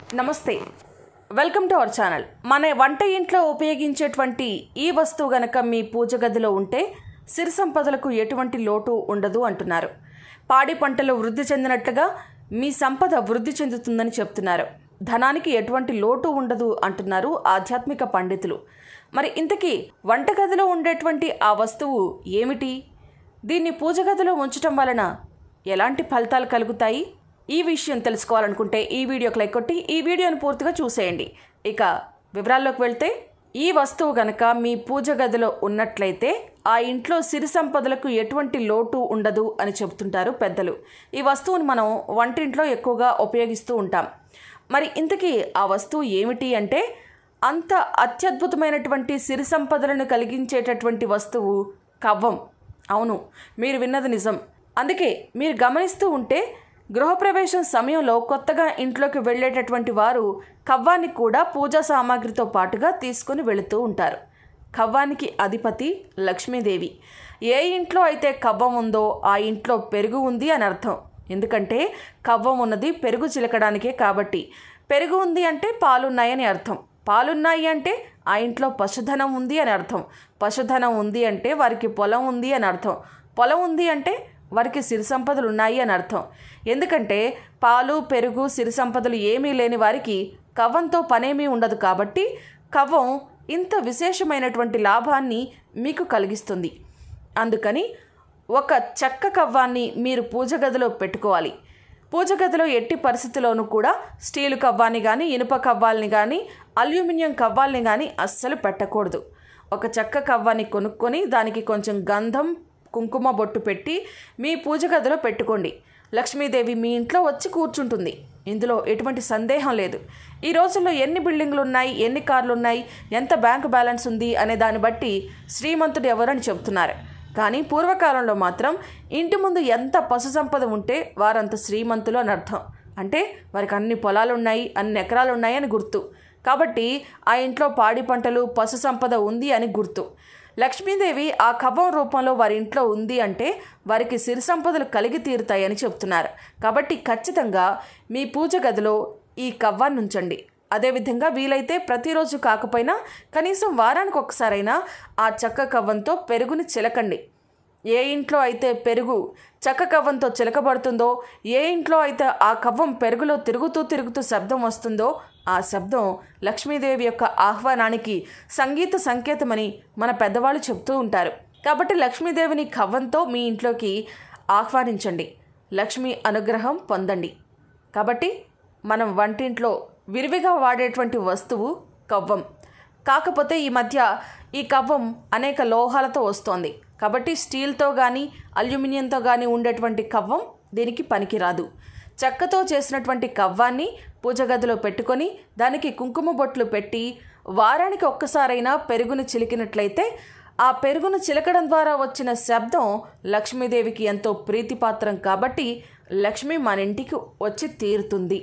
నమస్తే welcome to our channel మన వంట ఇంట్లో ఉపయోగించేటువంటి ఈ వస్తువు గనక మీ పూజ గదిలో ఉంటే సిరి సంపదలకు ఎటువంటి లోటు ఉండదు అంటున్నారు పాడి పంటలు వృద్ధి చెందినట్లుగా మీ సంపద వృద్ధి చెందుతుందని చెప్తున్నారు ధనానికి ఎటువంటి లోటు ఉండదు అంటున్నారు ఆధ్యాత్మిక పండితులు మరి ఇంతకీ వంటగదిలో ఉండేటువంటి ఆ వస్తువు ఏమిటి దీన్ని పూజ గదిలో ఉంచటం వలన ఎలాంటి ఫలితాలు కలుగుతాయి ఈ విషయం తెలుసుకోవాలనుకుంటే ఈ వీడియోకి లైక్ కొట్టి ఈ వీడియోని పూర్తిగా చూసేయండి ఇక వివరాల్లోకి వెళ్తే ఈ వస్తువు గనక మీ పూజ గదిలో ఉన్నట్లయితే ఆ ఇంట్లో సిరి సంపదలకు ఎటువంటి లోటు ఉండదు అని చెబుతుంటారు పెద్దలు ఈ వస్తువుని మనం వంటింట్లో ఎక్కువగా ఉపయోగిస్తూ ఉంటాం మరి ఇంతకీ ఆ వస్తువు ఏమిటి అంటే అంత అత్యద్భుతమైనటువంటి సిరి సంపదలను కలిగించేటటువంటి వస్తువు కవ్వం అవును మీరు విన్నది నిజం అందుకే మీరు గమనిస్తూ ఉంటే గృహప్రవేశం సమయంలో కొత్తగా ఇంట్లోకి వెళ్ళేటటువంటి వారు కవ్వాన్ని కూడా పూజా సామాగ్రితో పాటుగా తీసుకుని వెళుతూ ఉంటారు కవ్వానికి అధిపతి లక్ష్మీదేవి ఏ ఇంట్లో అయితే కవ్వం ఉందో ఆ ఇంట్లో పెరుగు ఉంది అని అర్థం ఎందుకంటే కవ్వం ఉన్నది పెరుగు చిలకడానికే కాబట్టి పెరుగు ఉంది అంటే పాలున్నాయని అర్థం పాలున్నాయి అంటే ఆ ఇంట్లో పశుధనం ఉంది అని అర్థం పశుధనం ఉంది అంటే వారికి పొలం ఉంది అని అర్థం పొలం ఉంది అంటే వారికి సిరి సంపదలు ఉన్నాయి అని అర్థం ఎందుకంటే పాలు పెరుగు సిరి సంపదలు ఏమీ లేని వారికి కవ్వంతో పనేమీ ఉండదు కాబట్టి కవ్వం ఇంత విశేషమైనటువంటి లాభాన్ని మీకు కలిగిస్తుంది అందుకని ఒక చెక్క కవ్వాన్ని మీరు పూజ గదిలో పెట్టుకోవాలి పూజ గదిలో ఎట్టి పరిస్థితిలోనూ కూడా స్టీలు కవ్వాన్ని కానీ ఇనుప కవ్వాల్ని కానీ అల్యూమినియం కవ్వాల్ని కానీ అస్సలు పెట్టకూడదు ఒక చెక్క కవ్వాన్ని కొనుక్కొని దానికి కొంచెం గంధం కుంకుమ బొట్టు పెట్టి మీ పూజ గదిలో పెట్టుకోండి లక్ష్మీదేవి మీ ఇంట్లో వచ్చి కూర్చుంటుంది ఇందులో ఎటువంటి సందేహం లేదు ఈ రోజుల్లో ఎన్ని బిల్డింగ్లు ఉన్నాయి ఎన్ని కార్లు ఉన్నాయి ఎంత బ్యాంక్ బ్యాలెన్స్ ఉంది అనే దాన్ని బట్టి శ్రీమంతుడు ఎవరని చెప్తున్నారు కానీ పూర్వకాలంలో మాత్రం ఇంటి ముందు ఎంత పశు సంపద ఉంటే వారంత శ్రీమంతులు అని అర్థం అంటే వారికి అన్ని పొలాలు ఉన్నాయి అన్ని ఎకరాలు ఉన్నాయి అని గుర్తు కాబట్టి ఆ ఇంట్లో పాడి పంటలు పశు సంపద ఉంది అని గుర్తు లక్ష్మీదేవి ఆ కవ్వం రూపంలో వారి ఇంట్లో ఉంది అంటే వారికి సిరి సంపదలు కలిగి తీరుతాయని చెప్తున్నారు కాబట్టి ఖచ్చితంగా మీ పూజ గదిలో ఈ కవ్వాన్ని ఉంచండి అదేవిధంగా వీలైతే ప్రతిరోజు కాకపోయినా కనీసం వారానికి ఒకసారైనా ఆ చెక్క కవ్వంతో పెరుగుని చిలకండి ఏ ఇంట్లో అయితే పెరుగు చెక్క కవ్వంతో చిలకబడుతుందో ఏ ఇంట్లో అయితే ఆ కవ్వం పెరుగులో తిరుగుతూ తిరుగుతూ శబ్దం వస్తుందో ఆ శబ్దం లక్ష్మీదేవి యొక్క ఆహ్వానానికి సంగీత సంకేతమని మన పెద్దవాళ్ళు చెప్తూ ఉంటారు కాబట్టి లక్ష్మీదేవిని కవ్వంతో మీ ఇంట్లోకి ఆహ్వానించండి లక్ష్మీ అనుగ్రహం పొందండి కాబట్టి మనం వంటింట్లో విరివిగా వాడేటువంటి వస్తువు కవ్వం కాకపోతే ఈ మధ్య ఈ కవ్వం అనేక లోహాలతో వస్తోంది కాబట్టి స్టీల్తో కానీ అల్యూమినియంతో కానీ ఉండేటువంటి కవ్వం దీనికి పనికిరాదు చెక్కతో చేసినటువంటి కవ్వాన్ని పూజ గదిలో పెట్టుకొని దానికి కుంకుమ బొట్లు పెట్టి వారానికి ఒక్కసారైనా పెరుగుని చిలికినట్లయితే ఆ పెరుగును చిలకడం ద్వారా వచ్చిన శబ్దం లక్ష్మీదేవికి ఎంతో ప్రీతిపాత్రం కాబట్టి లక్ష్మి మన ఇంటికి వచ్చి తీరుతుంది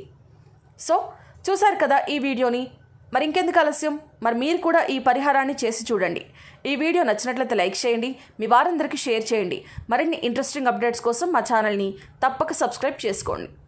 సో చూశారు కదా ఈ వీడియోని మరి ఇంకెందుకు ఆలస్యం మరి మీరు కూడా ఈ పరిహారాన్ని చేసి చూడండి ఈ వీడియో నచ్చినట్లయితే లైక్ చేయండి మీ వారందరికీ షేర్ చేయండి మరిన్ని ఇంట్రెస్టింగ్ అప్డేట్స్ కోసం మా ఛానల్ని తప్పక సబ్స్క్రైబ్ చేసుకోండి